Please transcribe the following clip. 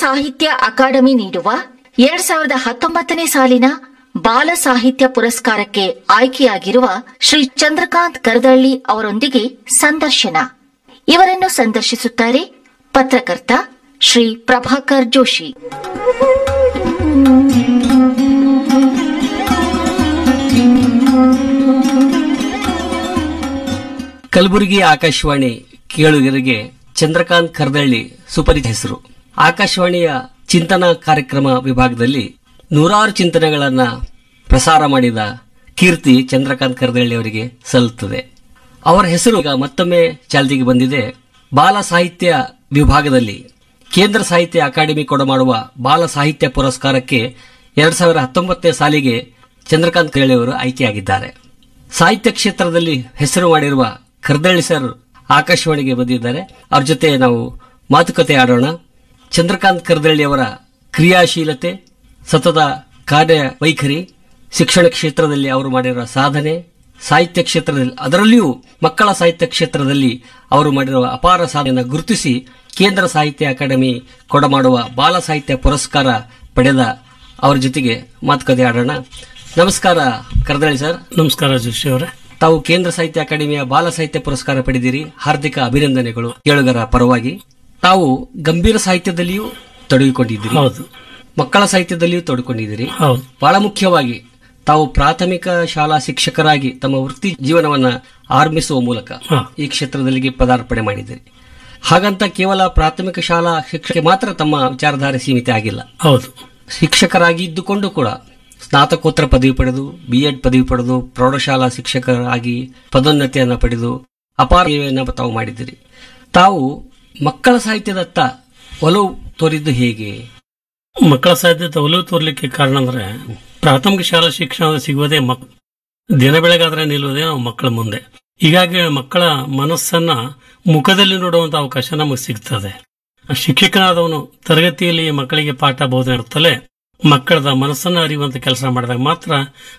ಸಾಹಿತ್ಯ ಅಕಾಡೆಮಿ ನೀಡುವ ಎರಡ್ ಸಾವಿರದ ಹತ್ತೊಂಬತ್ತನೇ ಸಾಲಿನ ಬಾಲ ಸಾಹಿತ್ಯ ಪುರಸ್ಕಾರಕ್ಕೆ ಆಯ್ಕೆಯಾಗಿರುವ ಶ್ರೀ ಚಂದ್ರಕಾಂತ್ ಕರದಳ್ಳಿ ಅವರೊಂದಿಗೆ ಸಂದರ್ಶನ ಇವರನ್ನು ಸಂದರ್ಶಿಸುತ್ತಾರೆ ಪತ್ರಕರ್ತ ಶ್ರೀ ಪ್ರಭಾಕರ್ ಜೋಶಿ ಕಲಬುರಗಿ ಆಕಾಶವಾಣಿ ಕೇಳುಗರಿಗೆ ಚಂದ್ರಕಾಂತ್ ಕರ್ದಳ್ಳಿ ಸುಪರಿಚಿತ ಹೆಸರು ಆಕಾಶವಾಣಿಯ ಚಿಂತನಾ ಕಾರ್ಯಕ್ರಮ ವಿಭಾಗದಲ್ಲಿ ನೂರಾರು ಚಿಂತನೆಗಳನ್ನ ಪ್ರಸಾರ ಮಾಡಿದ ಕೀರ್ತಿ ಚಂದ್ರಕಾಂತ್ ಕರ್ದಳ್ಳಿ ಅವರಿಗೆ ಸಲ್ಲುತ್ತದೆ ಅವರ ಹೆಸರು ಈಗ ಮತ್ತೊಮ್ಮೆ ಚಾಲ್ತಿಗೆ ಬಂದಿದೆ ಬಾಲ ಸಾಹಿತ್ಯ ವಿಭಾಗದಲ್ಲಿ ಕೇಂದ್ರ ಸಾಹಿತ್ಯ ಅಕಾಡೆಮಿ ಕೊಡಮಾಡುವ ಬಾಲ ಸಾಹಿತ್ಯ ಪುರಸ್ಕಾರಕ್ಕೆ ಎರಡ್ ಸಾವಿರ ಹತ್ತೊಂಬತ್ತನೇ ಸಾಲಿಗೆ ಚಂದ್ರಕಾಂತ್ ಕರ್ದಳ್ಳಿ ಅವರು ಆಯ್ಕೆಯಾಗಿದ್ದಾರೆ ಸಾಹಿತ್ಯ ಕ್ಷೇತ್ರದಲ್ಲಿ ಹೆಸರು ಮಾಡಿರುವ ಕರ್ದಳ್ಳಿ ಸರ್ ಆಕಾಶವಾಣಿಗೆ ಬಂದಿದ್ದಾರೆ ಅವ್ರ ಜೊತೆ ನಾವು ಮಾತುಕತೆ ಆಡೋಣ ಚಂದ್ರಕಾಂತ್ ಕರ್ದಳ್ಳಿ ಅವರ ಕ್ರಿಯಾಶೀಲತೆ ಸತತ ಕಾರ್ಯವೈಖರಿ ಶಿಕ್ಷಣ ಕ್ಷೇತ್ರದಲ್ಲಿ ಅವರು ಮಾಡಿರುವ ಸಾಧನೆ ಸಾಹಿತ್ಯ ಕ್ಷೇತ್ರದಲ್ಲಿ ಅದರಲ್ಲಿಯೂ ಮಕ್ಕಳ ಸಾಹಿತ್ಯ ಕ್ಷೇತ್ರದಲ್ಲಿ ಅವರು ಮಾಡಿರುವ ಅಪಾರ ಸಾಧನೆಯನ್ನು ಗುರುತಿಸಿ ಕೇಂದ್ರ ಸಾಹಿತ್ಯ ಅಕಾಡೆಮಿ ಕೊಡಮಾಡುವ ಬಾಲ ಸಾಹಿತ್ಯ ಪುರಸ್ಕಾರ ಪಡೆದ ಅವರ ಜೊತೆಗೆ ಮಾತುಕತೆ ಆಡೋಣ ನಮಸ್ಕಾರ ಕರ್ದಳ್ಳಿ ಸರ್ ನಮಸ್ಕಾರ ಜೋಶಿ ಅವರೇ ತಾವು ಕೇಂದ್ರ ಸಾಹಿತ್ಯ ಅಕಾಡೆಮಿಯ ಬಾಲ ಸಾಹಿತ್ಯ ಪುರಸ್ಕಾರ ಪಡೆದಿರಿ ಹಾರ್ದಿಕ ಅಭಿನಂದನೆಗಳು ಕೇಳುಗರ ಪರವಾಗಿ ತಾವು ಗಂಭೀರ ಸಾಹಿತ್ಯದಲ್ಲಿಯೂ ತೊಡಗಿಕೊಂಡಿದ್ದೀರಿ ಹೌದು ಮಕ್ಕಳ ಸಾಹಿತ್ಯದಲ್ಲಿಯೂ ತೊಡಗಿಕೊಂಡಿದ್ದೀರಿ ಹೌದು ಬಹಳ ಮುಖ್ಯವಾಗಿ ತಾವು ಪ್ರಾಥಮಿಕ ಶಾಲಾ ಶಿಕ್ಷಕರಾಗಿ ತಮ್ಮ ವೃತ್ತಿ ಜೀವನವನ್ನ ಆರಂಭಿಸುವ ಮೂಲಕ ಹಾ. ಈ ಕ್ಷೇತ್ರದಲ್ಲಿ ಪದಾರ್ಪಣೆ ಮಾಡಿದ್ದೀರಿ ಹಾಗಂತ ಕೇವಲ ಪ್ರಾಥಮಿಕ ಶಾಲಾ ಶಿಕ್ಷಕ ಮಾತ್ರ ತಮ್ಮ ವಿಚಾರಧಾರೆ ಸೀಮಿತ ಆಗಿಲ್ಲ ಹೌದು ಶಿಕ್ಷಕರಾಗಿ ಇದ್ದುಕೊಂಡು ಕೂಡ ಸ್ನಾತಕೋತ್ತರ ಪದವಿ ಪಡೆದು ಬಿಎಡ್ ಪದವಿ ಪಡೆದು ಪ್ರೌಢಶಾಲಾ ಶಿಕ್ಷಕರಾಗಿ ಪದೋನ್ನತಿಯನ್ನು ಪಡೆದು ಅಪಾರ ಸೇವೆಯನ್ನು ತಾವು ಮಾಡಿದ್ದೀರಿ ತಾವು ಮಕ್ಕಳ ಸಾಹಿತ್ಯದತ್ತ ಒಲವು ತೋರಿದ್ದು ಹೇಗೆ ಮಕ್ಕಳ ಸಾಧ್ಯತೆ ಒಲವು ತೋರ್ಲಿಕ್ಕೆ ಕಾರಣ ಅಂದ್ರೆ ಪ್ರಾಥಮಿಕ ಶಾಲಾ ಶಿಕ್ಷಣ ಸಿಗುವುದೇ ಮಕ್ ದಿನ ಬೆಳಗಾದ್ರೆ ನಿಲ್ಲುವುದೇ ನಾವು ಮಕ್ಕಳ ಮುಂದೆ ಹೀಗಾಗಿ ಮಕ್ಕಳ ಮನಸ್ಸನ್ನ ಮುಖದಲ್ಲಿ ನೋಡುವಂತ ಅವಕಾಶ ನಮಗೆ ಸಿಗ್ತದೆ ಶಿಕ್ಷಕನಾದವನು ತರಗತಿಯಲ್ಲಿ ಮಕ್ಕಳಿಗೆ ಪಾಠ ಬೋಧನೆ ಇರುತ್ತಲೇ ಮಕ್ಕಳದ ಮನಸ್ಸನ್ನ ಅರಿಯುವಂತ ಕೆಲಸ ಮಾಡಿದಾಗ ಮಾತ್ರ